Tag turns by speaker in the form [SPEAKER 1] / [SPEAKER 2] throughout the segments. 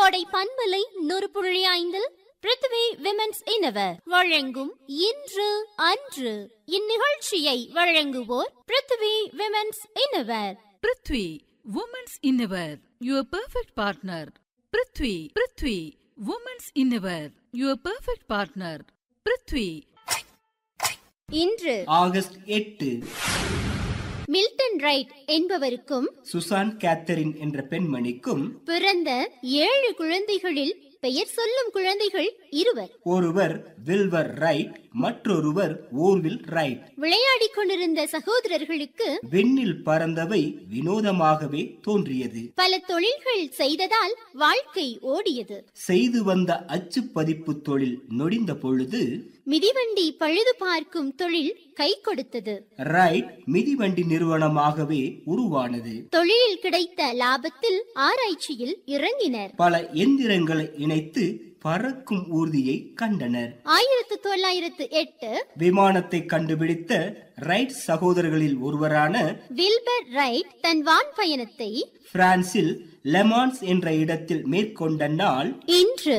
[SPEAKER 1] கோடை பண்பலை நூறு புள்ளி ஐந்தில் பிருத்திவி விமென்ஸ் இனவர் வழங்கும் இன்று அன்று இந்நிகழ்ச்சியை வழங்குவோர் Prithvi women's innerwear
[SPEAKER 2] Prithvi women's innerwear your perfect partner Prithvi Prithvi women's innerwear your perfect partner Prithvi
[SPEAKER 1] இன்று
[SPEAKER 3] ஆகஸ்ட் எட்டு
[SPEAKER 1] மில்டன் ரைட் என்பவருக்கும்
[SPEAKER 3] சுசான் கேத்தரின் என்ற பெண்மணிக்கும்
[SPEAKER 1] பிறந்த ஏழு குழந்தைகளில் பெயர் சொல்லும் குழந்தைகள் இருவர்
[SPEAKER 3] ஒருவர் வில்வர் ரைட் மற்றொருவர் ஓர்வில் ரைட்
[SPEAKER 1] விளையாடிக் கொண்டிருந்த சகோதரர்களுக்கு
[SPEAKER 3] விண்ணில் பறந்தவை வினோதமாகவே தோன்றியது
[SPEAKER 1] பல தொழில்கள் செய்ததால் வாழ்க்கை ஓடியது
[SPEAKER 3] செய்து வந்த அச்சு பதிப்பு தொழில் நொடிந்த பொழுது
[SPEAKER 1] மிதிவண்டி பழுது பார்க்கும் தொழில் கை கொடுத்தது
[SPEAKER 3] ரைட் மிதிவண்டி நிறுவனமாகவே உருவானது
[SPEAKER 1] தொழிலில் கிடைத்த லாபத்தில் ஆராய்ச்சியில் இறங்கினர்
[SPEAKER 3] பல எந்திரங்களை இணைத்து பறக்கும் ஊர்தியை கண்டனர்
[SPEAKER 1] ஆயிரத்து தொள்ளாயிரத்து எட்டு
[SPEAKER 3] விமானத்தை கண்டுபிடித்த ரைட் சகோதரர்களில் ஒருவரான
[SPEAKER 1] வில்பர் ரைட் தன் வான் பயணத்தை
[SPEAKER 3] பிரான்சில் லெமான்ஸ் என்ற இடத்தில் மேற்கொண்ட நாள்
[SPEAKER 1] இன்று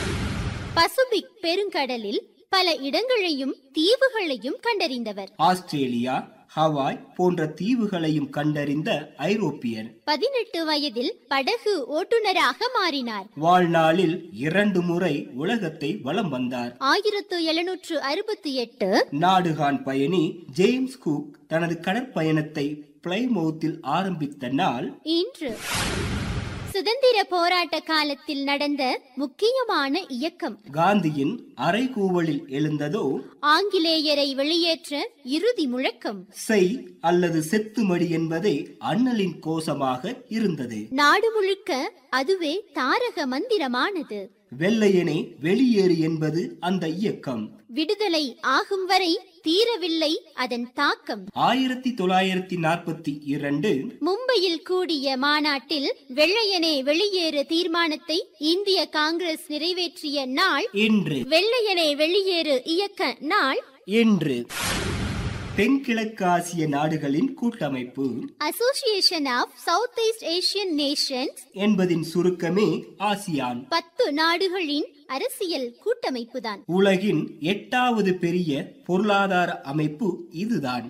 [SPEAKER 1] பசிபிக் பெருங்கடலில் பல இடங்களையும் தீவுகளையும் கண்டறிந்தவர்
[SPEAKER 3] ஆஸ்திரேலியா ஹவாய் போன்ற தீவுகளையும் கண்டறிந்த ஐரோப்பியர்
[SPEAKER 1] பதினெட்டு வயதில் படகு ஓட்டுநராக மாறினார்
[SPEAKER 3] வாழ்நாளில் இரண்டு முறை உலகத்தை வலம் வந்தார்
[SPEAKER 1] ஆயிரத்து எழுநூற்று அறுபத்தி எட்டு
[SPEAKER 3] நாடுகான் பயணி ஜேம்ஸ் குக் தனது கடற்பயணத்தை பிளைமவுத்தில் ஆரம்பித்த நாள்
[SPEAKER 1] இன்று சுதந்திர போராட்ட காலத்தில் நடந்த முக்கியமான இயக்கம்
[SPEAKER 3] காந்தியின் அரைகூவலில் எழுந்ததோ
[SPEAKER 1] ஆங்கிலேயரை வெளியேற்ற இறுதி முழக்கம்
[SPEAKER 3] செய் அல்லது செத்துமடி என்பதே அண்ணலின் கோஷமாக இருந்தது
[SPEAKER 1] நாடு முழுக்க அதுவே தாரக மந்திரமானது
[SPEAKER 3] வெள்ளையனே வெளியேறு என்பது அந்த இயக்கம்
[SPEAKER 1] விடுதலை ஆகும் வரை தீரவில்லை அதன் தாக்கம்
[SPEAKER 3] ஆயிரத்தி தொள்ளாயிரத்தி நாற்பத்தி இரண்டு
[SPEAKER 1] மும்பையில் கூடிய மாநாட்டில் வெள்ளையனே வெளியேறு தீர்மானத்தை இந்திய காங்கிரஸ் நிறைவேற்றிய நாள்
[SPEAKER 3] இன்று
[SPEAKER 1] வெள்ளையனே வெளியேறு இயக்க நாள்
[SPEAKER 3] இன்று தென்கிழக்கு ஆசிய நாடுகளின் கூட்டமைப்பு
[SPEAKER 1] association of south east Asian nations
[SPEAKER 3] என்பதின் சுருக்கமே ஆசியான்
[SPEAKER 1] பத்து நாடுகளின் அரசியல் கூட்டமைப்புதான்
[SPEAKER 3] உலகின் எட்டாவது பெரிய பொருளாதார அமைப்பு இதுதான்